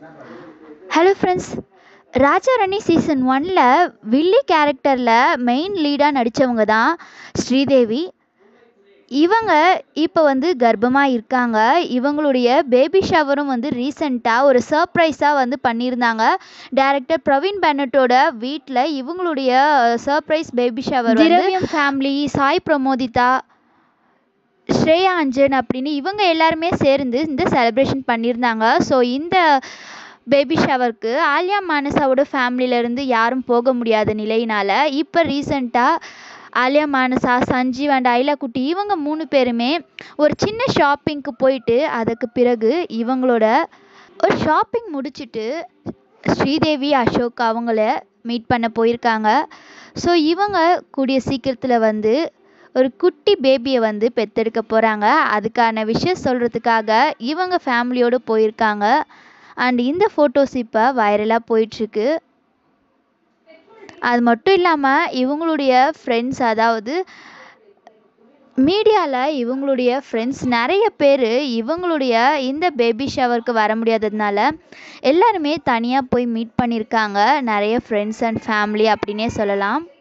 hello friends Raja Rani season ஒன்ல வில்லி கேரக்டரில் மெயின் லீடாக நடித்தவங்க தான் ஸ்ரீதேவி இவங்க இப்போ வந்து கர்ப்பமாக இருக்காங்க இவங்களுடைய பேபி ஷவரும் வந்து ரீசெண்டாக ஒரு சர்ப்ரைஸாக வந்து பண்ணியிருந்தாங்க டேரக்டர் பிரவீன் பெனட்டோட வீட்டில் இவங்களுடைய surprise baby shower Thiraviyam family Sai Pramodhitha Shreya Anjan அப்படின்னு இவங்க எல்லாருமே சேர்ந்து இந்த செலிப்ரேஷன் பண்ணியிருந்தாங்க ஸோ இந்த பேபி ஷவருக்கு ஆலியா மானசாவோட ஃபேமிலியிலேருந்து யாரும் போக முடியாத நிலையினால் இப்போ ரீசெண்டாக ஆலியா மானசா சஞ்சீவ் அண்ட் ஐலா குட்டி இவங்க மூணு பேருமே ஒரு சின்ன ஷாப்பிங்க்கு போயிட்டு அதுக்கு பிறகு இவங்களோட ஒரு ஷாப்பிங் முடிச்சுட்டு ஸ்ரீதேவி அசோக் அவங்கள மீட் பண்ண போயிருக்காங்க ஸோ இவங்க கூடிய சீக்கிரத்தில் வந்து ஒரு குட்டி பேபியை வந்து பெற்றெடுக்க போகிறாங்க அதுக்கான விஷயம் சொல்கிறதுக்காக இவங்க ஃபேமிலியோடு போயிருக்காங்க அண்ட் இந்த ஃபோட்டோஸ் இப்போ வைரலாக போயிட்டுருக்கு அது மட்டும் இல்லாமல் இவங்களுடைய ஃப்ரெண்ட்ஸ் அதாவது மீடியாவில் இவங்களுடைய ஃப்ரெண்ட்ஸ் நிறைய பேர் இவங்களுடைய இந்த பேபி ஷவருக்கு வர முடியாததுனால எல்லாருமே தனியாக போய் மீட் பண்ணியிருக்காங்க நிறைய ஃப்ரெண்ட்ஸ் அண்ட் ஃபேமிலி அப்படின்னே சொல்லலாம்